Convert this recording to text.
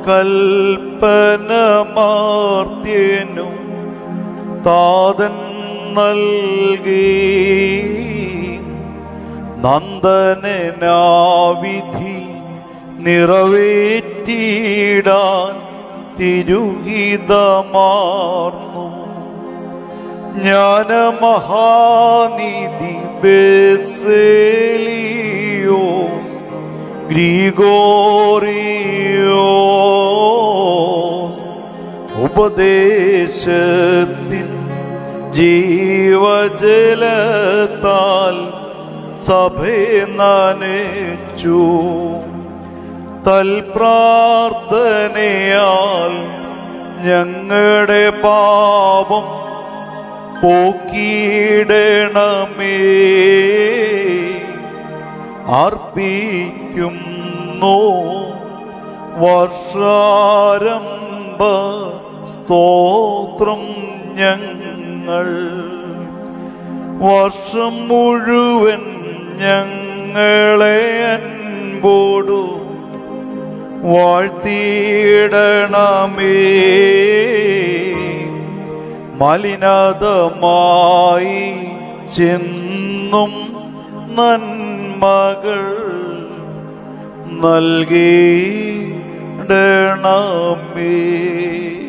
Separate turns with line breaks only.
കൽപ്പനമാർത്യനും താതൻ നൽകി നന്ദനാവിധി നിറവേറ്റിടാൻ തിരുഹിതമാർന്നു ജ്ഞാനമഹാനിധി ബേസേലിയോ ഗ്രിഗോറിയോസ് ഉപദേശത്തിൻ ജീവജലത്താൽ സഭയെ നനച്ചു തൽപ്രാർത്ഥനയാൽ ഞങ്ങളുടെ പാപം പോക്കിയിടണമേ അർപ്പിക്കുന്നു വർഷാരംഭ സ്തോത്രം ഞങ്ങൾ വർഷം മുഴുവൻ ഞങ്ങളെ അൻപോടു വാഴ്ത്തിയിടണമേ മലിനതമായി ചെന്നും നന്മകൾ നൽകിയിടണമേ